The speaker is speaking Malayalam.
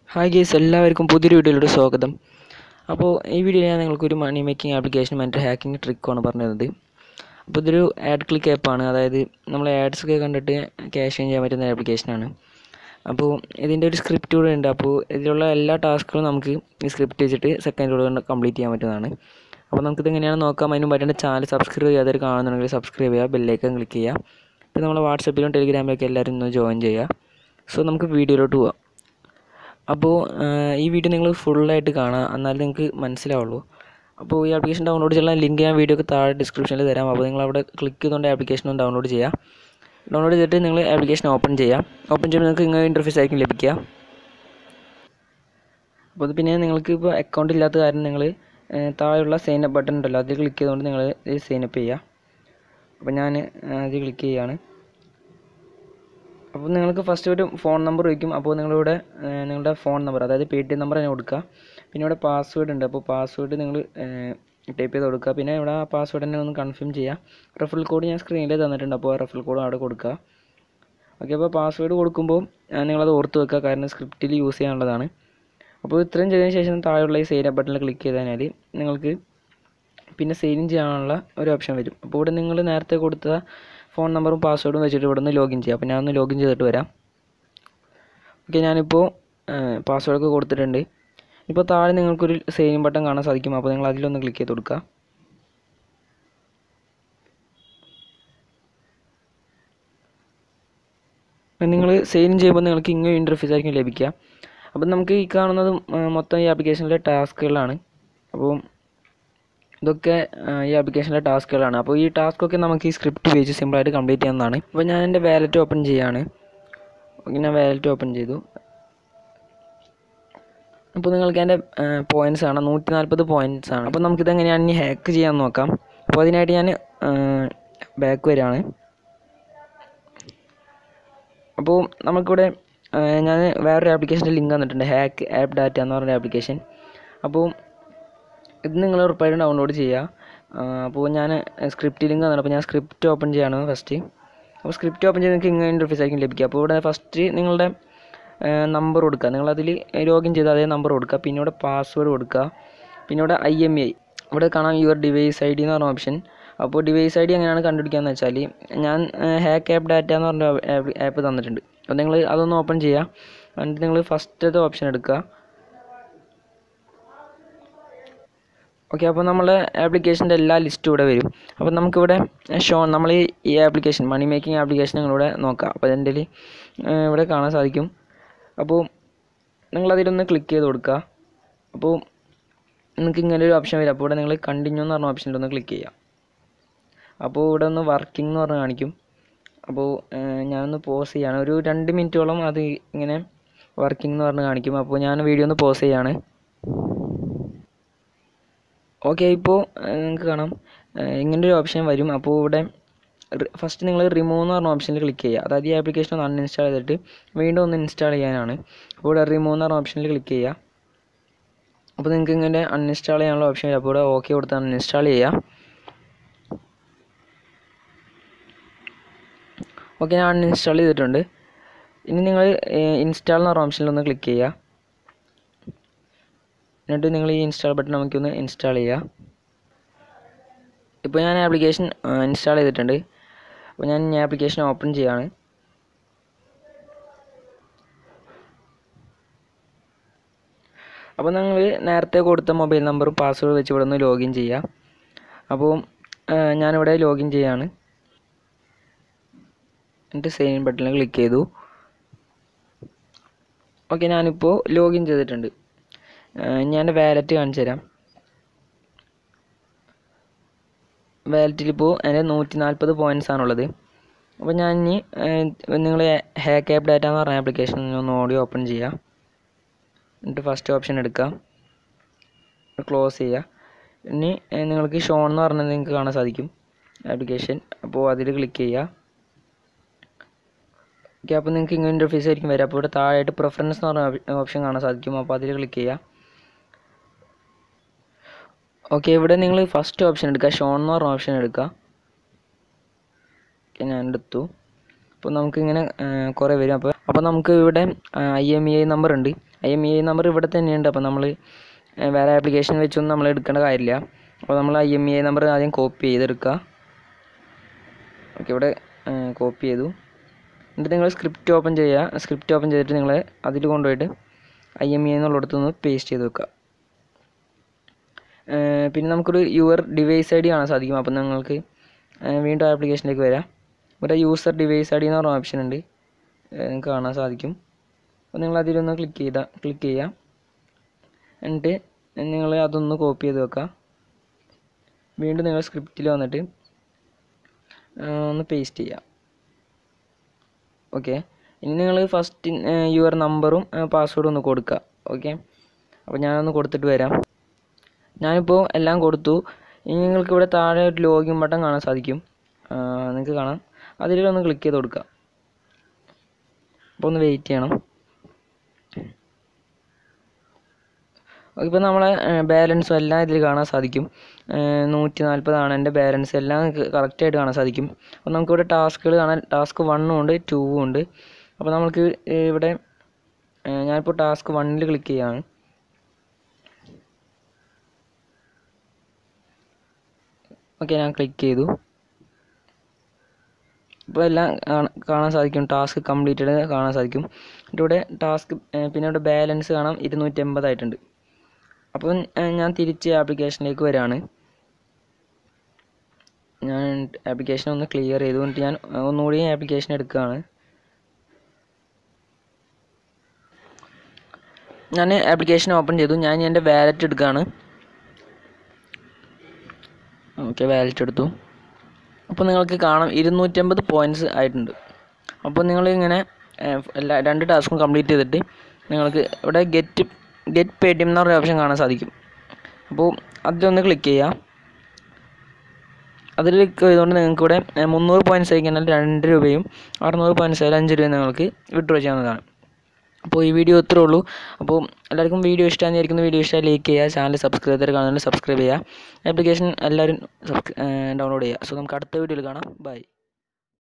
ഹായ് ഗേസ് എല്ലാവർക്കും പുതിയൊരു വീഡിയോയിലൂടെ സ്വാഗതം അപ്പോൾ ഈ വീഡിയോയിൽ ഞാൻ നിങ്ങൾക്കൊരു മണി മേക്കിംഗ് ആപ്ലിക്കേഷൻ മറ്റേ ഹാക്കിംഗ് ട്രിക്കാണ് പറഞ്ഞു തന്നത് അപ്പോൾ ഇതൊരു ആഡ് ക്ലിക്ക് ആപ്പാണ് അതായത് നമ്മൾ ആഡ്സ് ഒക്കെ കണ്ടിട്ട് ക്യാഷ് ചെയ്യാൻ പറ്റുന്ന ആപ്ലിക്കേഷനാണ് അപ്പോൾ ഇതിൻ്റെ ഒരു സ്ക്രിപ്റ്റ് കൂടെ ഉണ്ട് അപ്പോൾ ഇതിലുള്ള എല്ലാ ടാസ്കുകളും നമുക്ക് ഈ സ്ക്രിപ്റ്റ് വെച്ചിട്ട് സെക്കൻഡോട് കൊണ്ട് കംപ്ലീറ്റ് ചെയ്യാൻ പറ്റുന്നതാണ് അപ്പോൾ നമുക്കിത് എങ്ങനെയാണെന്ന് നോക്കാം അതിന് പറ്റുന്ന ചാനൽ സബ്സ്ക്രൈബ് ചെയ്യാതെ കാണുന്നുണ്ടെങ്കിൽ സബ്സ്ക്രൈബ് ചെയ്യുക ബെല്ലൈക്കൺ ക്ലിക്ക് ചെയ്യുക പിന്നെ നമ്മളെ വാട്സപ്പിലും ടെലിഗ്രാമിലൊക്കെ എല്ലാവരും ഒന്ന് ജോയിൻ ചെയ്യുക സോ നമുക്ക് വീഡിയോയിലോട്ട് പോവാം അപ്പോൾ ഈ വീഡിയോ നിങ്ങൾ ഫുള്ളായിട്ട് കാണുക എന്നാലും നിങ്ങൾക്ക് മനസ്സിലാവുള്ളൂ അപ്പോൾ ഈ ആപ്ലിക്കേഷൻ ഡൗൺലോഡ് ചെയ്യാൻ ലിങ്ക് ഞാൻ വീഡിയോക്ക് താഴെ ഡിസ്ക്രിപ്ഷനിൽ തരാം അപ്പോൾ നിങ്ങൾ അവിടെ ക്ലിക്ക് ചെയ്തുകൊണ്ട് ആപ്ലിക്കേഷൻ ഒന്ന് ഡൗൺലോഡ് ചെയ്യുക ഡൗൺലോഡ് ചെയ്തിട്ട് നിങ്ങൾ ആപ്ലിക്കേഷൻ ഓപ്പൺ ചെയ്യാം ഓപ്പൺ ചെയ്യുമ്പോൾ നിങ്ങൾക്ക് ഇങ്ങനെ ഇൻ്റർഫേസ് ആയിരിക്കും ലഭിക്കുക അപ്പോൾ അത് പിന്നെ നിങ്ങൾക്ക് ഇപ്പോൾ അക്കൗണ്ട് ഇല്ലാത്ത കാരണം നിങ്ങൾ താഴെയുള്ള സൈൻ അപ്പ് ബട്ടൺ ഉണ്ടല്ലോ അതിൽ ക്ലിക്ക് ചെയ്തുകൊണ്ട് നിങ്ങൾ സൈൻ അപ്പ് ചെയ്യുക അപ്പോൾ ഞാൻ അതിൽ ക്ലിക്ക് ചെയ്യുകയാണ് അപ്പോൾ നിങ്ങൾക്ക് ഫസ്റ്റ് ഒരു ഫോൺ നമ്പർ വയ്ക്കും അപ്പോൾ നിങ്ങളിവിടെ നിങ്ങളുടെ ഫോൺ നമ്പർ അതായത് പേ ടി എം നമ്പർ തന്നെ കൊടുക്കുക പിന്നെ ഇവിടെ പാസ്വേഡ് ഉണ്ട് അപ്പോൾ പാസ്വേഡ് നിങ്ങൾ ടൈപ്പ് ചെയ്ത് കൊടുക്കുക പിന്നെ ഇവിടെ ആ പാസ്വേഡ് തന്നെ ഒന്ന് കൺഫേം ചെയ്യുക റെഫറൽ കോഡ് ഞാൻ സ്ക്രീനിൽ തന്നിട്ടുണ്ട് അപ്പോൾ ആ റെഫറൽ കോഡ് അവിടെ കൊടുക്കുക ഓക്കെ അപ്പോൾ പാസ്വേഡ് കൊടുക്കുമ്പോൾ നിങ്ങളത് ഓർത്ത് വെക്കുക കാരണം സ്ക്രിപ്റ്റിൽ യൂസ് ചെയ്യാനുള്ളതാണ് അപ്പോൾ ഇത്രയും ചെയ്തതിന് ശേഷം താഴെയുള്ള ഈ സൈൻ ബട്ടണിൽ ക്ലിക്ക് ചെയ്ത് കഴിഞ്ഞാൽ നിങ്ങൾക്ക് പിന്നെ സെയിലും ചെയ്യാനുള്ള ഒരു ഓപ്ഷൻ വരും അപ്പോൾ ഇവിടെ നിങ്ങൾ നേരത്തെ കൊടുത്ത ഫോൺ നമ്പറും പാസ്വേഡും വെച്ചിട്ട് ഇവിടെ നിന്ന് ലോഗിൻ ചെയ്യാം അപ്പോൾ ഞാനൊന്ന് ലോഗിൻ ചെയ്തിട്ട് വരാം ഓക്കെ ഞാനിപ്പോൾ പാസ്വേഡൊക്കെ കൊടുത്തിട്ടുണ്ട് ഇപ്പോൾ താഴെ നിങ്ങൾക്കൊരു സേവിങ് ബട്ടൺ കാണാൻ സാധിക്കും അപ്പോൾ നിങ്ങൾ അതിലൊന്ന് ക്ലിക്ക് ചെയ്ത് കൊടുക്കുക നിങ്ങൾ സെയിൻ ചെയ്യുമ്പോൾ നിങ്ങൾക്ക് ഇങ്ങനെ ഇൻ്റർഫേസ് ആയിരിക്കും ലഭിക്കുക അപ്പം നമുക്ക് ഈ കാണുന്നത് മൊത്തം ഈ ആപ്ലിക്കേഷനിലെ ടാസ്കുകളാണ് അപ്പോൾ ഇതൊക്കെ ഈ ആപ്ലിക്കേഷനിലെ ടാസ്കുകളാണ് അപ്പോൾ ഈ ടാസ്കൊക്കെ നമുക്ക് ഈ സ്ക്രിപ്റ്റ് ഉപയോഗിച്ച് സിമ്പിളായിട്ട് കംപ്ലീറ്റ് ചെയ്യാവുന്നതാണ് അപ്പോൾ ഞാൻ എൻ്റെ വാലറ്റ് ഓപ്പൺ ചെയ്യാണ് ഓക്കെ ഞാൻ വാലറ്റ് ഓപ്പൺ ചെയ്തു അപ്പോൾ നിങ്ങൾക്ക് എൻ്റെ പോയിൻറ്റ്സ് ആണ് നൂറ്റി നാൽപ്പത് പോയിൻറ്റ്സ് ആണ് അപ്പോൾ നമുക്കിത് എങ്ങനെയാണ് ഇനി ഹാക്ക് ചെയ്യാൻ നോക്കാം അപ്പോൾ അതിനായിട്ട് ഞാൻ ബാക്ക് വരികയാണ് അപ്പോൾ നമുക്കിവിടെ ഞാൻ വേറൊരു ആപ്ലിക്കേഷൻ്റെ ലിങ്ക് തന്നിട്ടുണ്ട് ഹാക്ക് ആപ്പ് ഡാറ്റ എന്ന് പറഞ്ഞ ആപ്ലിക്കേഷൻ അപ്പോൾ ഇത് നിങ്ങൾ ഉറപ്പായിട്ടും ഡൗൺലോഡ് ചെയ്യുക അപ്പോൾ ഞാൻ സ്ക്രിപ്റ്റ് ലിങ്ക് തന്നിട്ട് അപ്പോൾ ഞാൻ സ്ക്രിപ്റ്റ് ഓപ്പൺ ചെയ്യാണ് ഫസ്റ്റ് അപ്പോൾ സ്ക്രിപ്റ്റ് ഓപ്പൺ ചെയ്ത് നിങ്ങൾക്ക് ഇങ്ങനെ ഇൻ്റർഫേസ് ആയിരിക്കും ലഭിക്കുക അപ്പോൾ ഇവിടെ ഫസ്റ്റ് നിങ്ങളുടെ നമ്പർ കൊടുക്കുക നിങ്ങളതിൽ ലോഗിൻ ചെയ്ത് അതേ നമ്പർ കൊടുക്കുക പിന്നെ ഇവിടെ പാസ്വേഡ് കൊടുക്കുക പിന്നെ ഇവിടെ ഐ എം ഐ ഇവിടെ കാണാം യുവർ ഡിവൈസ് ഐ ഡി എന്ന് പറഞ്ഞ ഓപ്ഷൻ അപ്പോൾ ഡിവൈസ് ഐ ഡി എങ്ങനെയാണ് കണ്ടുപിടിക്കുകയെന്ന് വെച്ചാൽ ഞാൻ ഹാക്ക് ആപ്പ് ഡാറ്റ എന്ന് പറഞ്ഞ ആപ്പ് തന്നിട്ടുണ്ട് അപ്പോൾ നിങ്ങൾ അതൊന്ന് ഓപ്പൺ ചെയ്യുക എന്നിട്ട് നിങ്ങൾ ഫസ്റ്റത്തെ ഓപ്ഷൻ എടുക്കുക ഓക്കെ അപ്പോൾ നമ്മളെ ആപ്ലിക്കേഷൻ്റെ എല്ലാ ലിസ്റ്റും ഇവിടെ വരും അപ്പോൾ നമുക്കിവിടെ ഷോ നമ്മൾ ഈ ആപ്ലിക്കേഷൻ മണി മേക്കിംഗ് ആപ്ലിക്കേഷൻ നിങ്ങളിവിടെ നോക്കാം അപ്പോൾ എൻ്റെ ഇവിടെ കാണാൻ സാധിക്കും അപ്പോൾ നിങ്ങളതിലൊന്ന് ക്ലിക്ക് ചെയ്ത് കൊടുക്കുക അപ്പോൾ നിങ്ങൾക്ക് ഇങ്ങനെ ഒരു ഓപ്ഷൻ വരും അപ്പോൾ ഇവിടെ നിങ്ങൾ കണ്ടിന്യൂ എന്ന് പറഞ്ഞ ഓപ്ഷനിലൊന്ന് ക്ലിക്ക് ചെയ്യുക അപ്പോൾ ഇവിടെ ഒന്ന് വർക്കിംഗ് എന്ന് പറഞ്ഞ് കാണിക്കും അപ്പോൾ ഞാനൊന്ന് പോസ് ചെയ്യാണ് ഒരു രണ്ട് മിനിറ്റോളം അത് ഇങ്ങനെ വർക്കിംഗ് എന്ന് പറഞ്ഞ് കാണിക്കും അപ്പോൾ ഞാൻ വീഡിയോ ഒന്ന് പോസ് ചെയ്യാണ് ഓക്കെ ഇപ്പോൾ നിങ്ങൾക്ക് കാണാം ഇങ്ങനെ ഒരു ഓപ്ഷൻ വരും അപ്പോൾ ഇവിടെ ഫസ്റ്റ് നിങ്ങൾ റിമൂവ് എന്ന് പറഞ്ഞ ഓപ്ഷനിൽ ക്ലിക്ക് ചെയ്യുക അതായത് ഈ ആപ്ലിക്കേഷൻ ഒന്ന് അൺഇൻസ്റ്റാൾ ചെയ്തിട്ട് വീണ്ടും ഒന്ന് ഇൻസ്റ്റാൾ ചെയ്യാനാണ് അപ്പോൾ ഇവിടെ റിമൂവ് എന്ന് പറഞ്ഞ ഓപ്ഷനിൽ ക്ലിക്ക് ചെയ്യുക അപ്പോൾ നിങ്ങൾക്ക് ഇങ്ങനെ അൺഇൻസ്റ്റാൾ ചെയ്യാനുള്ള ഓപ്ഷൻ വരും അപ്പോൾ ഇവിടെ ഓക്കെ കൊടുത്ത് അൺഇൻസ്റ്റാൾ ചെയ്യുക ഓക്കെ ഞാൻ അൺഇൻസ്റ്റാൾ ചെയ്തിട്ടുണ്ട് ഇനി നിങ്ങൾ ഇൻസ്റ്റാൾ എന്ന് പറഞ്ഞ ഓപ്ഷനിൽ ഒന്ന് ക്ലിക്ക് ചെയ്യുക എന്നിട്ട് നിങ്ങൾ ഈ ഇൻസ്റ്റാൾ ബട്ടൺ നമുക്കൊന്ന് ഇൻസ്റ്റാൾ ചെയ്യുക ഇപ്പോൾ ഞാൻ ആപ്ലിക്കേഷൻ ഇൻസ്റ്റാൾ ചെയ്തിട്ടുണ്ട് അപ്പോൾ ഞാൻ ഈ ആപ്ലിക്കേഷൻ ഓപ്പൺ ചെയ്യാണ് അപ്പോൾ നിങ്ങൾ നേരത്തെ കൊടുത്ത മൊബൈൽ നമ്പറും പാസ്വേഡ് വെച്ച് ഇവിടെ നിന്ന് ലോഗിൻ ചെയ്യുക അപ്പോൾ ഞാനിവിടെ ലോഗിൻ ചെയ്യാണ് എന്നിട്ട് സൈൻ ബട്ടണിൽ ക്ലിക്ക് ചെയ്തു ഓക്കെ ഞാനിപ്പോൾ ലോഗിൻ ചെയ്തിട്ടുണ്ട് ഞാൻ വാലറ്റ് കാണിച്ചു തരാം വാലറ്റിലിപ്പോൾ എൻ്റെ നൂറ്റി നാൽപ്പത് പോയിൻറ്റ്സ് ആണുള്ളത് അപ്പോൾ ഞാൻ ഇനി നിങ്ങൾ ഹാക്ക് ആപ്പ് ഡാറ്റ എന്ന് പറഞ്ഞ ആപ്ലിക്കേഷൻ ഒന്ന് ഓടി ഓപ്പൺ ചെയ്യുക എന്നിട്ട് ഫസ്റ്റ് ഓപ്ഷൻ എടുക്കുക ക്ലോസ് ചെയ്യുക ഇനി നിങ്ങൾക്ക് ഷോൺ എന്ന് പറഞ്ഞത് നിങ്ങൾക്ക് കാണാൻ സാധിക്കും ആപ്ലിക്കേഷൻ അപ്പോൾ അതിൽ ക്ലിക്ക് ചെയ്യുക ഓക്കെ അപ്പോൾ നിങ്ങൾക്ക് ഇങ്ങനെ ഇൻ്റർഫേസ് ആയിരിക്കും വരിക അപ്പോൾ ഇവിടെ താഴെയായിട്ട് പ്രിഫറൻസ് എന്ന് പറഞ്ഞ ഓപ്ഷൻ കാണാൻ സാധിക്കും അപ്പോൾ അതിൽ ക്ലിക്ക് ചെയ്യുക ഓക്കെ ഇവിടെ നിങ്ങൾ ഫസ്റ്റ് ഓപ്ഷൻ എടുക്കുക ഷോൺ എന്ന് പറഞ്ഞ ഓപ്ഷൻ എടുക്കുക ഓക്കെ ഞാൻ എടുത്തു അപ്പോൾ നമുക്കിങ്ങനെ കുറേ വരും അപ്പോൾ അപ്പോൾ നമുക്ക് ഇവിടെ I M E I number ഉണ്ട് I M E I number ഇവിടെ തന്നെയുണ്ട് അപ്പോൾ നമ്മൾ വേറെ ആപ്ലിക്കേഷൻ വെച്ചൊന്നും നമ്മൾ എടുക്കേണ്ട കാര്യമില്ല അപ്പോൾ നമ്മൾ I M E I number ആദ്യം കോപ്പി ചെയ്തെടുക്കുക ഓക്കെ ഇവിടെ കോപ്പി ചെയ്തു എന്നിട്ട് നിങ്ങൾ സ്ക്രിപ്റ്റ് ഓപ്പൺ ചെയ്യുക സ്ക്രിപ്റ്റ് ഓപ്പൺ ചെയ്തിട്ട് നിങ്ങൾ അതിൽ കൊണ്ടുപോയിട്ട് ഐ എം ഇ എന്നുള്ളിടത്ത് നിന്ന് പേസ്റ്റ് ചെയ്ത് വെക്കുക ഏർ പിന്നെ നമുക്കൊരു യുവർ ഡിവൈസ് ഐ ഡി കാണാൻ സാധിക്കും അപ്പോൾ നിങ്ങൾക്ക് ഏർ വീണ്ടും ആപ്ലിക്കേഷനിലേക്ക് വരാം ഇവിടെ യൂസർ ഡിവൈസ് ഐ ഡി എന്ന് പറഞ്ഞ ഓപ്ഷൻ ഉണ്ട് ഏർ നിങ്ങൾക്ക് കാണാൻ സാധിക്കും അപ്പോൾ നിങ്ങൾ അതിലൊന്ന് ക്ലിക്ക് ചെയ്താൽ ക്ലിക്ക് ചെയ്യുക എന്നിട്ട് നിങ്ങൾ അതൊന്ന് കോപ്പി ചെയ്ത് വെക്കുക വീണ്ടും നിങ്ങൾ സ്ക്രിപ്റ്റിൽ വന്നിട്ട് ഏർ ഒന്ന് പേസ്റ്റ് ചെയ്യുക ഓക്കെ ഇനി നിങ്ങൾ ഫസ്റ്റ് യുവർ നമ്പറും പാസ്വേഡും ഒന്ന് കൊടുക്കുക ഓക്കെ അപ്പോൾ ഞാനൊന്ന് കൊടുത്തിട്ട് വരാം ഞാനിപ്പോൾ എല്ലാം കൊടുത്തു ഇനി നിങ്ങൾക്ക് ഇവിടെ താഴെ ഒരു ലോഗിൻ ബട്ടൺ കാണാൻ സാധിക്കും നിങ്ങൾക്ക് കാണാം അതിലൊന്ന് ക്ലിക്ക് ചെയ്ത് കൊടുക്കുക അപ്പോൾ ഒന്ന് വെയിറ്റ് ചെയ്യണം ഇപ്പോൾ നമ്മളെ ബാലൻസും എല്ലാം ഇതിൽ കാണാൻ സാധിക്കും നൂറ്റി നാൽപ്പതാണ് എൻ്റെ ബാലൻസ് എല്ലാം കറക്റ്റായിട്ട് കാണാൻ സാധിക്കും അപ്പോൾ നമുക്കിവിടെ ടാസ്കുകൾ കാണാൻ ടാസ്ക് വണ്ണും ഉണ്ട് ടൂവും ഉണ്ട് അപ്പോൾ നമുക്ക് ഇവിടെ ഏർ ഞാനിപ്പോൾ ടാസ്ക് വണ്ണിൽ ക്ലിക്ക് ചെയ്യാണ് ഓക്കെ ഞാൻ ക്ലിക്ക് ചെയ്തു ഇപ്പോൾ എല്ലാം കാണ- കാണാൻ സാധിക്കും ടാസ്ക് കംപ്ലീറ്റഡ് കാണാൻ സാധിക്കും എന്നിട്ട് ഇവിടെ ടാസ്ക് പിന്നെ ഇവിടെ ബാലൻസ് കാണാം ഇരുന്നൂറ്റി എൺപതായിട്ടുണ്ട് അപ്പോൾ ഞാൻ തിരിച്ച് ആപ്ലിക്കേഷനിലേക്ക് വരികയാണ് ഞാൻ ആപ്ലിക്കേഷൻ ഒന്ന് ക്ലിയർ ചെയ്തു എന്നിട്ട് ഞാൻ ഒന്നുകൂടി ആപ്ലിക്കേഷൻ എടുക്കുകയാണ് ഞാൻ ആപ്ലിക്കേഷൻ ഓപ്പൺ ചെയ്തു ഞാൻ ഇനി എൻ്റെ വാലറ്റ് എടുക്കുകയാണ് ഓക്കെ വാലറ്റ് എടുത്തു അപ്പോൾ നിങ്ങൾക്ക് കാണാം ഇരുന്നൂറ്റമ്പത് പോയിൻറ്റ്സ് ആയിട്ടുണ്ട് അപ്പോൾ നിങ്ങൾ ഇങ്ങനെ ഏഹ്, എല്ലാ രണ്ട് ടാസ്കും കംപ്ലീറ്റ് ചെയ്തിട്ട് നിങ്ങൾക്ക് ഇവിടെ get get Paytm എന്ന് പറഞ്ഞ ഓപ്ഷൻ കാണാൻ സാധിക്കും അപ്പോൾ അതിലൊന്ന് ക്ലിക്ക് ചെയ്യുക അതിൽ ക്ലിക്ക് ചെയ്തുകൊണ്ട് നിങ്ങൾക്ക് ഇവിടെ ഏഹ്, മുന്നൂറ് പോയിൻറ്റ്സ് ആയി കഴിഞ്ഞാൽ രണ്ട് രൂപയും അറുന്നൂറ് പോയിൻറ്റ്സ് ആയാലും അഞ്ച് രൂപയും നിങ്ങൾക്ക് വിഡ്രോ ചെയ്യാവുന്നതാണ് അപ്പോൾ ഈ വീഡിയോ ഇത്രേ ഉള്ളൂ അപ്പോൾ എല്ലാവർക്കും വീഡിയോ ഇഷ്ടമായിരിക്കുന്ന വീഡിയോ ഇഷ്ടമായി ലൈക്ക് ചെയ്യുക ചാനൽ സബ്സ്ക്രൈബ് ചെയ്ത് കാണുന്നുണ്ട് സബ്സ്ക്രൈബ് ചെയ്യുക ആപ്ലിക്കേഷൻ എല്ലാവരും ഡൗൺലോഡ് ചെയ്യുക സോ നമുക്ക് അടുത്ത വീഡിയോയിൽ കാണാം ബൈ